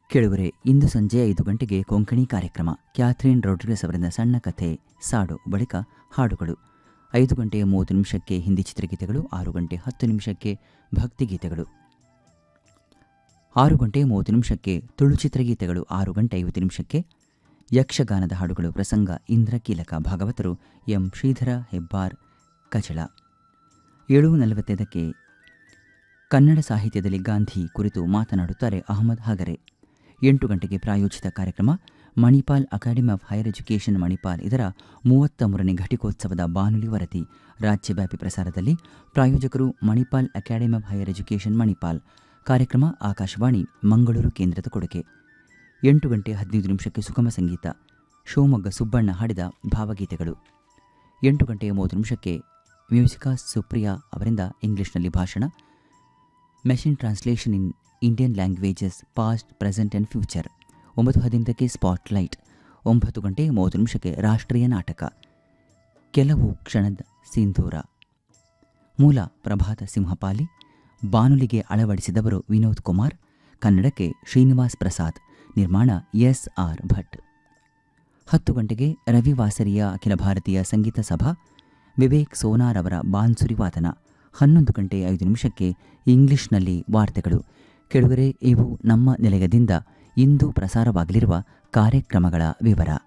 ಕೇಳುವರೆ ಇಂದು ಸಂಜೆ ಐದು ಗಂಟೆಗೆ ಕೊಂಕಣಿ ಕಾರ್ಯಕ್ರಮ ಕ್ಯಾಥ್ರೀನ್ ರೋಡ್ರಿಗಸ್ ಅವರಿಂದ ಸಣ್ಣ ಕಥೆ ಸಾಡು ಬಳಿಕ ಹಾಡುಗಳು ಐದು ಗಂಟೆ ಮೂವತ್ತು ನಿಮಿಷಕ್ಕೆ ಹಿಂದಿ ಚಿತ್ರಗೀತೆಗಳು ಆರು ಗಂಟೆ ಹತ್ತು ನಿಮಿಷಕ್ಕೆ ಭಕ್ತಿಗೀತೆಗಳು ಆರು ಗಂಟೆ ಮೂವತ್ತು ನಿಮಿಷಕ್ಕೆ ತುಳು ಚಿತ್ರಗೀತೆಗಳು ಆರು ಗಂಟೆ ಐವತ್ತು ನಿಮಿಷಕ್ಕೆ ಯಕ್ಷಗಾನದ ಹಾಡುಗಳು ಪ್ರಸಂಗ ಇಂದ್ರಕೀಲಕ ಭಾಗವತರು ಎಂ ಶ್ರೀಧರ ಹೆಬ್ಬಾರ್ ಕಚಳ ಏಳು ನಲವತ್ತೈದಕ್ಕೆ ಕನ್ನಡ ಸಾಹಿತ್ಯದಲ್ಲಿ ಗಾಂಧಿ ಕುರಿತು ಮಾತನಾಡುತ್ತಾರೆ ಅಹಮದ್ ಹಗರೆ ಎಂಟು ಗಂಟೆಗೆ ಪ್ರಾಯೋಜಿತ ಕಾರ್ಯಕ್ರಮ Manipal academy of higher education Manipal ಇದರ ಮೂವತ್ತ ಮೂರನೇ ಘಟಿಕೋತ್ಸವದ ಬಾನುಲಿ ವರದಿ ರಾಜ್ಯವ್ಯಾಪಿ ಪ್ರಸಾರದಲ್ಲಿ ಪ್ರಾಯೋಜಕರು Manipal academy of higher education Manipal ಕಾರ್ಯಕ್ರಮ ಆಕಾಶವಾಣಿ ಮಂಗಳೂರು ಕೇಂದ್ರದ ಕೊಡುಗೆ ಎಂಟು ಗಂಟೆ ಹದಿನೈದು ನಿಮಿಷಕ್ಕೆ ಸುಗಮ ಸಂಗೀತ ಶಿವಮೊಗ್ಗ ಸುಬ್ಬಣ್ಣ ಹಾಡಿದ ಭಾವಗೀತೆಗಳು ಎಂಟು ಗಂಟೆ ಮೂವತ್ತು ನಿಮಿಷಕ್ಕೆ ಮ್ಯೂಸಿಕಾ ಸುಪ್ರಿಯಾ ಅವರಿಂದ ಇಂಗ್ಲಿಷ್ನಲ್ಲಿ ಭಾಷಣ machine translation in Indian languages past present and future ಒಂಬತ್ತು ಹದಿನೈದಕ್ಕೆ ಸ್ಪಾಟ್ಲೈಟ್ ಒಂಬತ್ತು ಗಂಟೆ ಮೂವತ್ತು ನಿಮಿಷಕ್ಕೆ ರಾಷ್ಟ್ರೀಯ ನಾಟಕ ಕೆಲವು ಕ್ಷಣದ ಸಿಂಧೂರ ಮೂಲ ಪ್ರಭಾತ ಸಿಂಹಪಾಲಿ ಬಾನುಲಿಗೆ ಅಳವಡಿಸಿದವರು ವಿನೋದ್ ಕುಮಾರ್ ಕನ್ನಡಕ್ಕೆ ಶ್ರೀನಿವಾಸ್ ಪ್ರಸಾದ್ ನಿರ್ಮಾಣ ಎಸ್ ಆರ್ ಭಟ್ ಹತ್ತು ಗಂಟೆಗೆ ರವಿ ವಾಸರಿಯ ಅಖಿಲ ಭಾರತೀಯ ಸಂಗೀತ ಸಭಾ ವಿವೇಕ್ ಸೋನಾರ್ ಅವರ ಬಾನ್ಸುರಿ ವಾದನ ಹನ್ನೊಂದು ಗಂಟೆ ಐದು ನಿಮಿಷಕ್ಕೆ ಇಂಗ್ಲಿಷ್ನಲ್ಲಿ ವಾರ್ತೆಗಳು ಕೆಳಗರೆ ಇವು ನಮ್ಮ ನಿಲಯದಿಂದ ಇಂದು ಪ್ರಸಾರವಾಗಲಿರುವ ಕಾರ್ಯಕ್ರಮಗಳ ವಿವರ